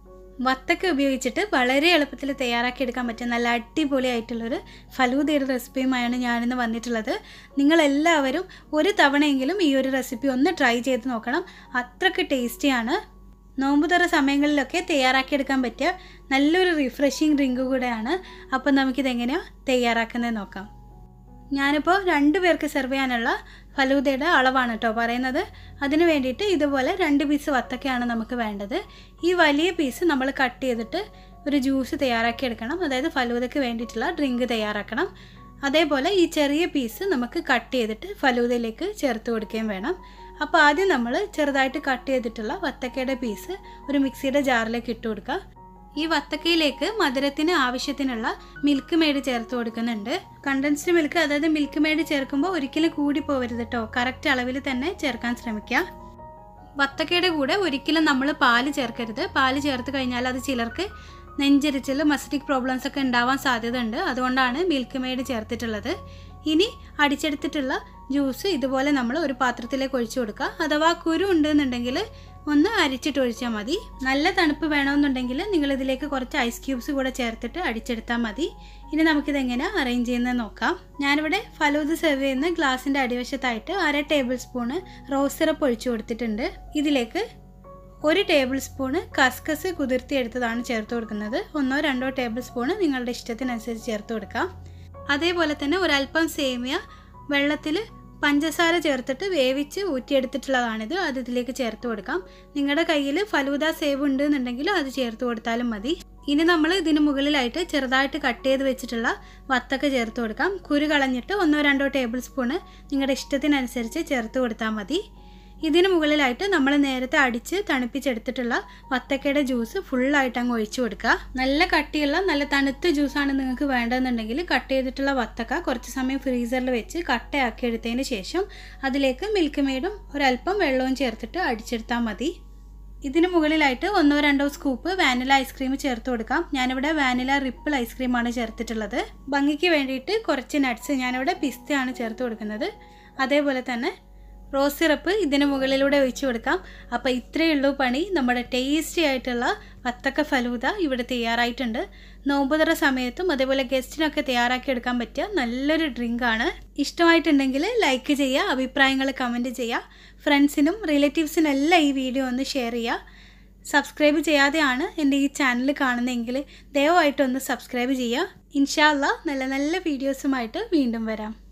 വത്തക്ക ഉപയോഗിച്ചിട്ട് വളരെ എളുപ്പത്തിൽ തയ്യാറാക്കി എടുക്കാൻ പറ്റിയ നല്ല അടിപൊളിയായിട്ടുള്ളൊരു ഫലൂദയുടെ റെസിപ്പിയുമായാണ് ഞാനിന്ന് വന്നിട്ടുള്ളത് നിങ്ങളെല്ലാവരും ഒരു തവണയെങ്കിലും ഈ ഒരു റെസിപ്പി ഒന്ന് ട്രൈ ചെയ്ത് നോക്കണം അത്രയ്ക്ക് ടേസ്റ്റിയാണ് നോമ്പുതറ സമയങ്ങളിലൊക്കെ തയ്യാറാക്കിയെടുക്കാൻ പറ്റിയ നല്ലൊരു റിഫ്രഷിങ് ഡ്രിങ്ക് കൂടെയാണ് അപ്പോൾ നമുക്കിതെങ്ങനെയാണ് തയ്യാറാക്കുന്നത് നോക്കാം ഞാനിപ്പോൾ രണ്ട് പേർക്ക് സെർവ് ചെയ്യാനുള്ള ഫലൂദയുടെ അളവാണ് കേട്ടോ പറയുന്നത് അതിന് വേണ്ടിയിട്ട് ഇതുപോലെ രണ്ട് പീസ് വത്തക്കയാണ് നമുക്ക് വേണ്ടത് ഈ വലിയ പീസ് നമ്മൾ കട്ട് ചെയ്തിട്ട് ഒരു ജ്യൂസ് തയ്യാറാക്കി എടുക്കണം അതായത് ഫലൂദയ്ക്ക് വേണ്ടിയിട്ടുള്ള ഡ്രിങ്ക് തയ്യാറാക്കണം അതേപോലെ ഈ ചെറിയ പീസ് നമുക്ക് കട്ട് ചെയ്തിട്ട് ഫലൂദയിലേക്ക് ചേർത്ത് കൊടുക്കുകയും വേണം അപ്പോൾ ആദ്യം നമ്മൾ ചെറുതായിട്ട് കട്ട് ചെയ്തിട്ടുള്ള വത്തക്കയുടെ പീസ് ഒരു മിക്സിയുടെ ജാറിലേക്ക് ഇട്ട് കൊടുക്കുക ഈ വത്തക്കയിലേക്ക് മധുരത്തിന് ആവശ്യത്തിനുള്ള മിൽക്ക് മെയ്ഡ് ചേർത്ത് കൊടുക്കുന്നുണ്ട് കണ്ടൻസ്ഡ് മിൽക്ക് അതായത് മിൽക്ക് മെയ്ഡ് ചേർക്കുമ്പോൾ ഒരിക്കലും കൂടി പോകരുത് കേട്ടോ കറക്റ്റ് അളവിൽ തന്നെ ചേർക്കാൻ ശ്രമിക്കുക വത്തക്കയുടെ കൂടെ ഒരിക്കലും നമ്മൾ പാല് ചേർക്കരുത് പാല് ചേർത്ത് കഴിഞ്ഞാൽ അത് ചിലർക്ക് നെഞ്ചരിച്ചിൽ മസ്റ്റിക് പ്രോബ്ലംസ് ഒക്കെ ഉണ്ടാവാൻ സാധ്യതയുണ്ട് അതുകൊണ്ടാണ് മിൽക്ക് മെയ്ഡ് ചേർത്തിട്ടുള്ളത് ഇനി അടിച്ചെടുത്തിട്ടുള്ള ജ്യൂസ് ഇതുപോലെ നമ്മൾ ഒരു പാത്രത്തിലേക്ക് ഒഴിച്ചു കൊടുക്കുക അഥവാ കുരു ഉണ്ടെന്നുണ്ടെങ്കിൽ ഒന്ന് അരിച്ചിട്ട് ഒഴിച്ചാൽ മതി നല്ല തണുപ്പ് വേണമെന്നുണ്ടെങ്കിൽ നിങ്ങൾ ഇതിലേക്ക് കുറച്ച് ഐസ് ക്യൂബ്സ് കൂടെ ചേർത്തിട്ട് അടിച്ചെടുത്താൽ മതി ഇനി നമുക്കിത് എങ്ങനെ അറേഞ്ച് ചെയ്യുന്നത് നോക്കാം ഞാനിവിടെ ഫലൂദ് സെർവ് ചെയ്യുന്ന ഗ്ലാസിൻ്റെ അടിവശത്തായിട്ട് അര ടേബിൾ സ്പൂണ് റോസ് സിറപ്പ് ഒഴിച്ചു കൊടുത്തിട്ടുണ്ട് ഇതിലേക്ക് ഒരു ടേബിൾ സ്പൂണ് കസ്കസ് കുതിർത്തിയെടുത്തതാണ് ചേർത്ത് കൊടുക്കുന്നത് ഒന്നോ രണ്ടോ ടേബിൾ സ്പൂണ് നിങ്ങളുടെ ഇഷ്ടത്തിനനുസരിച്ച് ചേർത്ത് കൊടുക്കാം അതേപോലെ തന്നെ ഒരല്പം സേമിയ വെള്ളത്തിൽ പഞ്ചസാര ചേർത്തിട്ട് വേവിച്ച് ഊറ്റിയെടുത്തിട്ടുള്ളതാണിത് അത് ഇതിലേക്ക് ചേർത്ത് കൊടുക്കാം നിങ്ങളുടെ കയ്യിൽ ഫലൂദ സേവ് ഉണ്ട് എന്നുണ്ടെങ്കിൽ അത് ചേർത്ത് കൊടുത്താലും മതി ഇനി നമ്മൾ ഇതിന് മുകളിലായിട്ട് ചെറുതായിട്ട് കട്ട് ചെയ്ത് വെച്ചിട്ടുള്ള വത്തക്ക ചേർത്ത് കൊടുക്കാം കുരു കളഞ്ഞിട്ട് ഒന്നോ രണ്ടോ ടേബിൾ സ്പൂണ് നിങ്ങളുടെ ഇഷ്ടത്തിനനുസരിച്ച് ചേർത്ത് കൊടുത്താൽ മതി ഇതിന് മുകളിലായിട്ട് നമ്മൾ നേരത്തെ അടിച്ച് തണുപ്പിച്ചെടുത്തിട്ടുള്ള വത്തക്കയുടെ ജ്യൂസ് ഫുള്ളായിട്ട് അങ്ങ് ഒഴിച്ചു കൊടുക്കുക നല്ല കട്ടിയുള്ള നല്ല തണുത്ത ജ്യൂസാണ് നിങ്ങൾക്ക് വേണ്ടതെന്നുണ്ടെങ്കിൽ കട്ട് ചെയ്തിട്ടുള്ള വത്തക്ക കുറച്ച് സമയം ഫ്രീസറിൽ വെച്ച് കട്ടയാക്കി എടുത്തതിന് ശേഷം അതിലേക്ക് മിൽക്ക് മെയ്ഡും ഒരല്പം വെള്ളവും ചേർത്തിട്ട് അടിച്ചെടുത്താൽ മതി ഇതിന് മുകളിലായിട്ട് ഒന്നോ രണ്ടോ സ്കൂപ്പ് വാനില ഐസ്ക്രീം ചേർത്ത് കൊടുക്കാം ഞാനിവിടെ വാനില റിപ്പിൾ ഐസ്ക്രീമാണ് ചേർത്തിട്ടുള്ളത് ഭംഗിക്ക് വേണ്ടിയിട്ട് കുറച്ച് നട്ട്സ് ഞാനിവിടെ പിസ്തയാണ് ചേർത്ത് കൊടുക്കുന്നത് അതേപോലെ തന്നെ റോസ് സിറപ്പ് ഇതിന് മുകളിലൂടെ ഒഴിച്ചു കൊടുക്കാം അപ്പോൾ ഇത്രയേ ഉള്ളൂ പണി നമ്മുടെ ടേസ്റ്റി ആയിട്ടുള്ള വത്തക്ക ഫലൂദ ഇവിടെ തയ്യാറായിട്ടുണ്ട് നോമ്പുതറ സമയത്തും അതേപോലെ ഗസ്റ്റിനൊക്കെ തയ്യാറാക്കി എടുക്കാൻ പറ്റിയ നല്ലൊരു ഡ്രിങ്കാണ് ഇഷ്ടമായിട്ടുണ്ടെങ്കിൽ ലൈക്ക് ചെയ്യുക അഭിപ്രായങ്ങൾ കമൻറ്റ് ചെയ്യുക ഫ്രണ്ട്സിനും റിലേറ്റീവ്സിനും എല്ലാം ഈ വീഡിയോ ഒന്ന് ഷെയർ ചെയ്യുക സബ്സ്ക്രൈബ് ചെയ്യാതെയാണ് എൻ്റെ ഈ ചാനൽ കാണുന്നതെങ്കിൽ ദയവായിട്ടൊന്ന് സബ്സ്ക്രൈബ് ചെയ്യുക ഇൻഷാല്ല നല്ല നല്ല വീഡിയോസുമായിട്ട് വീണ്ടും വരാം